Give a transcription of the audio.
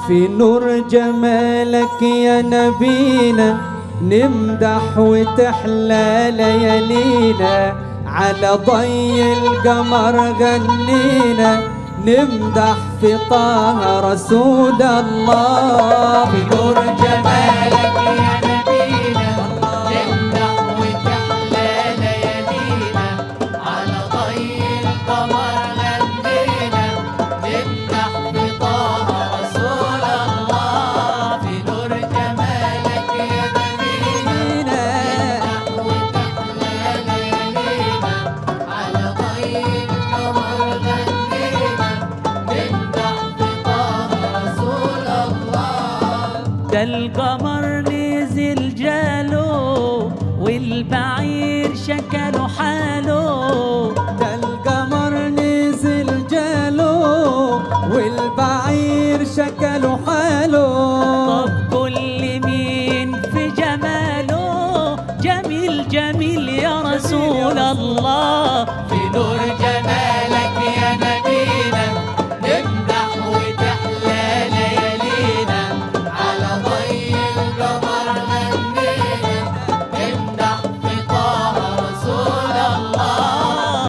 في نور جمالك يا نبينا نمدح وتحلى ليالينا على ضي القمر غنينا نمدح في طه رسول الله في نور جمالك يا نبينا نمدح وتحلى ليالينا على ضي القمر غنينا نمدح بطه رسول الله في نور جمالك يا نبينا نمدح وتحلى ليالينا على ضي القمر غنينا نمدح بطه رسول الله ده القمر نزل جاله والبعير شكله حاله ده القمر نزل جاله والبعير شكله حاله طب كل مين في جماله جميل جميل يا رسول الله في نور جمالك